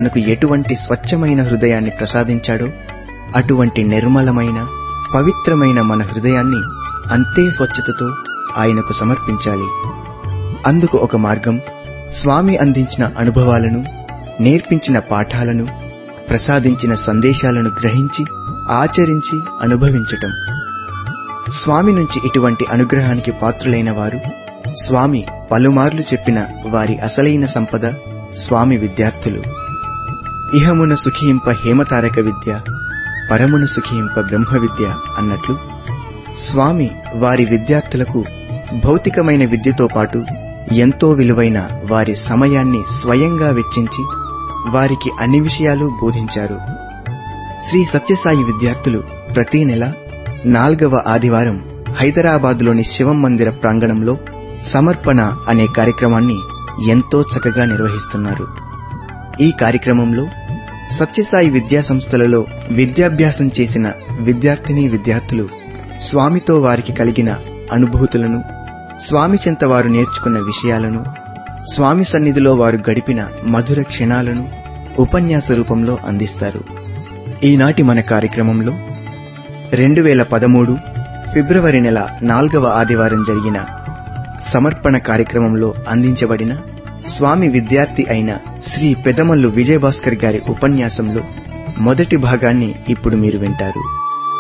మనకు ఎటువంటి స్వచ్ఛమైన హృదయాన్ని ప్రసాదించాడో అటువంటి నిర్మలమైన పవిత్రమైన మన హృదయాన్ని అంతే స్వచ్ఛతతో ఆయనకు సమర్పించాలి అందుకు ఒక మార్గం స్వామి అందించిన అనుభవాలను నేర్పించిన పాఠాలను ప్రసాదించిన సందేశాలను గ్రహించి ఆచరించి అనుభవించటం స్వామి నుంచి ఇటువంటి అనుగ్రహానికి పాత్రులైన వారు స్వామి పలుమార్లు చెప్పిన వారి అసలైన సంపద స్వామి విద్యార్థులు ఇహమున సుఖింప హేమతారక విద్య పరమున సుఖింప బ్రహ్మ విద్య అన్నట్లు స్వామి వారి విద్యార్థులకు భౌతికమైన విద్యతో పాటు ఎంతో విలువైన వారి సమయాన్ని స్వయంగా వెచ్చించి వారికి అన్ని విషయాలు బోధించారు శ్రీ సత్యసాయి విద్యార్థులు ప్రతి నెల నాల్గవ ఆదివారం హైదరాబాదులోని శివం మందిర ప్రాంగణంలో సమర్పణ అనే కార్యక్రమాన్ని ఎంతో చక్కగా నిర్వహిస్తున్నారు ఈ కార్యక్రమంలో సత్యసాయి విద్యా సంస్థలలో విద్యాభ్యాసం చేసిన విద్యార్థిని విద్యార్థులు స్వామితో వారికి కలిగిన అనుభూతులను స్వామి చెంత వారు నేర్చుకున్న విషయాలను స్వామి సన్నిధిలో వారు గడిపిన మధుర క్షణాలను ఉపన్యాస రూపంలో అందిస్తారు ఈనాటి మన కార్యక్రమంలో రెండు వేల పదమూడు ఫిబ్రవరి నెల నాల్గవ ఆదివారం జరిగిన సమర్పణ కార్యక్రమంలో అందించబడిన స్వామి విద్యార్థి అయిన శ్రీ పెదమల్లు విజయభాస్కర్ గారి ఉపన్యాసంలో మొదటి భాగాన్ని ఇప్పుడు మీరు వింటారు